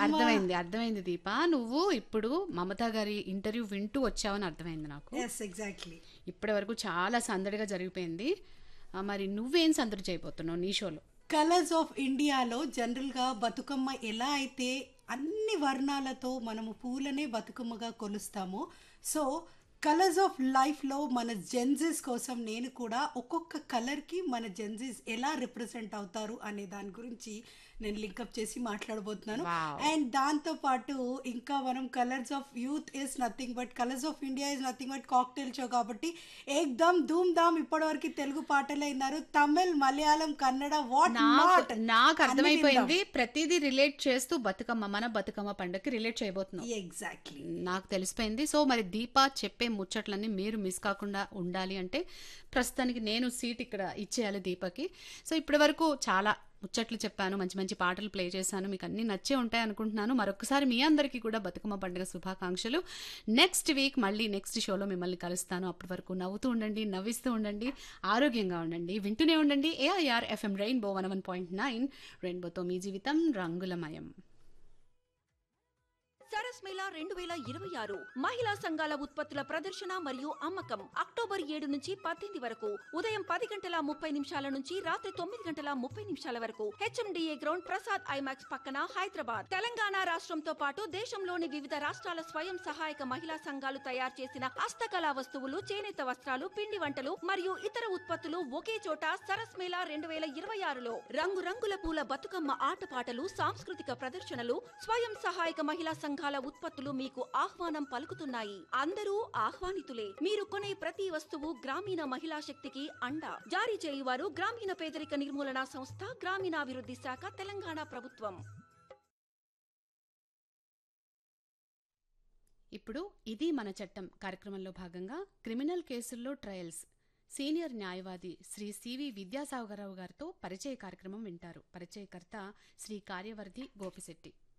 అర్థమైంది అర్థమైంది దీప నువ్వు ఇప్పుడు మమతా గారి ఇంటర్వ్యూ వింటూ వచ్చావని అర్థమైంది నాకు ఎస్ ఎగ్జాక్ట్లీ ఇప్పటి వరకు చాలా సందడిగా జరిగిపోయింది ఆ, మరి నువ్వేం సందడి చేయబోతున్నావు నీ షోలో కలర్స్ ఆఫ్ ఇండియాలో జనరల్గా బతుకమ్మ ఎలా అయితే అన్ని వర్ణాలతో మనము పూలనే బతుకమ్మగా కొలుస్తామో సో కలర్స్ ఆఫ్ లైఫ్లో మన జెన్జెస్ కోసం నేను కూడా ఒక్కొక్క కలర్కి మన జెన్జెస్ ఎలా రిప్రజెంట్ అవుతారు అనే దాని గురించి నేను లింకప్ చేసి మాట్లాడబోతున్నాను Wow. అండ్ దాంతో పాటు ఇంకా మనం colours of youth is nothing but colours of India is nothing but cocktail show కాబట్టి ఏక్దమ్ ధూమ్ ధామ్ ఇప్పటివరకు తెలుగు పాటలు అయినారు తమిళ్ మలయాళం కన్నడ వాట్ నాకు నాకు అర్థమైపోయింది ప్రతిదీ రిలేట్ చేస్తూ బతుకమ్మ మన బతుకమ్మ పండుగకి రిలేట్ చేయబోతున్నాం ఎగ్జాక్ట్లీ నాకు తెలిసిపోయింది సో మరి దీప చెప్పే ముచ్చట్లన్నీ మీరు మిస్ కాకుండా ఉండాలి అంటే ప్రస్తుతానికి నేను సీట్ ఇక్కడ ఇచ్చేయాలి దీపకి సో ఇప్పటి వరకు చాలా ముచ్చట్లు చెప్పాను మంచి మంచి పాటలు ప్లే చేశాను మీకు అన్నీ నచ్చే ఉంటాయి అనుకుంటున్నాను మరొకసారి మీ అందరికీ కూడా బతుకమ్మ పండుగ శుభాకాంక్షలు నెక్స్ట్ వీక్ మళ్ళీ నెక్స్ట్ షోలో మిమ్మల్ని కలుస్తాను అప్పటి వరకు నవ్వుతూ ఉండండి నవ్విస్తూ ఉండండి ఆరోగ్యంగా ఉండండి వింటూనే ఉండండి AIR FM rainbow one one point nine రెయిన్బోతో మీ జీవితం రంగులమయం సరస్ మేళా రెండు వేల ఇరవై ఆరు మహిళా సంఘాల ఉత్పత్తుల ప్రదర్శన మరియు అమ్మకం అక్టోబర్ ఏడు నుంచి పద్దెనిమిది వరకు ఉదయం పది గంటల ముప్పై నిమిషాల నుంచి రాత్రి తొమ్మిది గంటల ముప్పై నిమిషాల వరకు హెచ్ఎండిఏ గ్రౌండ్ ప్రసాద్ ఐమాక్స్ పక్కన హైదరాబాద్ తెలంగాణ రాష్ట్రంతో పాటు దేశంలోని వివిధ రాష్ట్రాల స్వయం సహాయక మహిళా సంఘాలు తయారు చేసిన హస్తకళా వస్తువులు చేనేత వస్త్రాలు పిండి వంటలు మరియు ఇతర ఉత్పత్తులు ఒకే చోట సరస్ మేళా రెండు వేల ఇరవై ఆరులో రంగురంగుల పూల బతుకమ్మ ఆటపాటలు సాంస్కృతిక ప్రదర్శనలు స్వయం సహాయక మహిళా సంఘాల ఉత్పత్తులు మీకు ఆహ్వానం పలుకుతున్నాయి అందరూ ఆహ్వానితులే మీరు కొనే ప్రతి వస్తువు గ్రామీణ మహిళా శక్తికి అండ జారీ చేయువారు గ్రామీణ పేదరిక నిర్మూలన సంస్థ గ్రామీణాభివృద్ధి శాఖ తెలంగాణ ప్రభుత్వం ఇప్పుడు ఇది మన చట్టం కార్యక్రమంలో భాగంగా క్రిమినల్ కేసుల్లో ట్రయల్స్ సీనియర్ న్యాయవాది శ్రీ సివి విద్యాసాగరరావు గారితో పరిచయ కార్యక్రమం వింటారు పరిచయకర్త శ్రీ కార్యవర్ధి గోపిశెట్టి